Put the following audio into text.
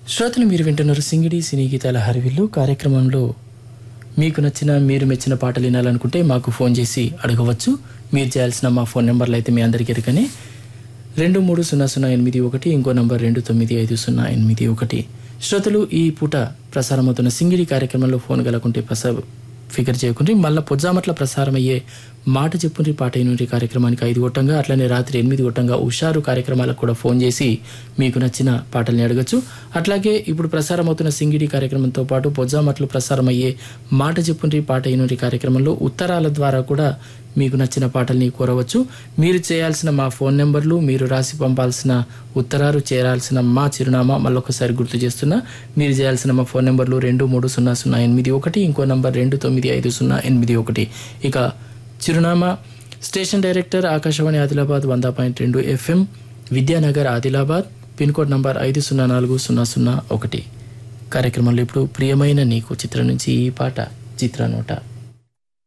శ్రోతలు మీరు వింటున్నారు సింగిడి సినీ గీతాల హరివిల్లు కార్యక్రమంలో మీకు నచ్చిన మీరు మెచ్చిన పాటలు వినాలనుకుంటే మాకు ఫోన్ చేసి అడగవచ్చు మీరు చేయాల్సిన మా ఫోన్ నెంబర్లు అయితే మీ అందరికీ ఎరకనే రెండు మూడు సున్నా సున్నా ఎనిమిది ఒకటి ఇంకో నంబర్ రెండు తొమ్మిది ఐదు సున్నా ఎనిమిది ఒకటి శ్రోతలు ఈ పూట ప్రసారమవుతున్న సింగిడి కార్యక్రమంలో ఫోన్ గలకుంటే ప్రసా ఫికర్ చేయకుండ్రి మళ్ళీ పొజ్జామట్ల ప్రసారం అయ్యే మాట చెప్పుండ్రి పాట అయినటువంటి కార్యక్రమానికి ఐదు గొట్టంగా అట్లనే రాత్రి ఎనిమిది గొట్టంగా ఉషారు కార్యక్రమాలకు కూడా ఫోన్ చేసి మీకు నచ్చిన పాటల్ని అడగచ్చు అట్లాగే ఇప్పుడు ప్రసారం అవుతున్న సింగిడి కార్యక్రమంతో పాటు పొజ్జామట్లు ప్రసారం అయ్యే మాట చెప్పుండ్రి పాట అయినటువంటి కార్యక్రమంలో ఉత్తరాల ద్వారా కూడా మీకు నచ్చిన పాటల్ని కోరవచ్చు మీరు చేయాల్సిన మా ఫోన్ నెంబర్లు మీరు రాసి పంపాల్సిన ఉత్తరాలు చేరాల్సిన మా చిరునామా మళ్ళొకసారి గుర్తు చేస్తున్నా మీరు చేయాల్సిన మా ఫోన్ నెంబర్లు రెండు మూడు సున్నా సున్నా ఎనిమిది ఒకటి ఇంకో నంబర్ రెండు తొమ్మిది ఐదు సున్నా ఎనిమిది ఒకటి ఇక చిరునామా స్టేషన్ డైరెక్టర్ ఆకాశవాణి ఆదిలాబాద్ వంద పాయింట్ రెండు FM Vidyanagar Adilabad pin code number ఐదు సున్నా నాలుగు సున్నా సున్నా ఒకటి కార్యక్రమంలో ఇప్పుడు ప్రియమైన నీకు చిత్రం నుంచి ఈ పాట చిత్రనోట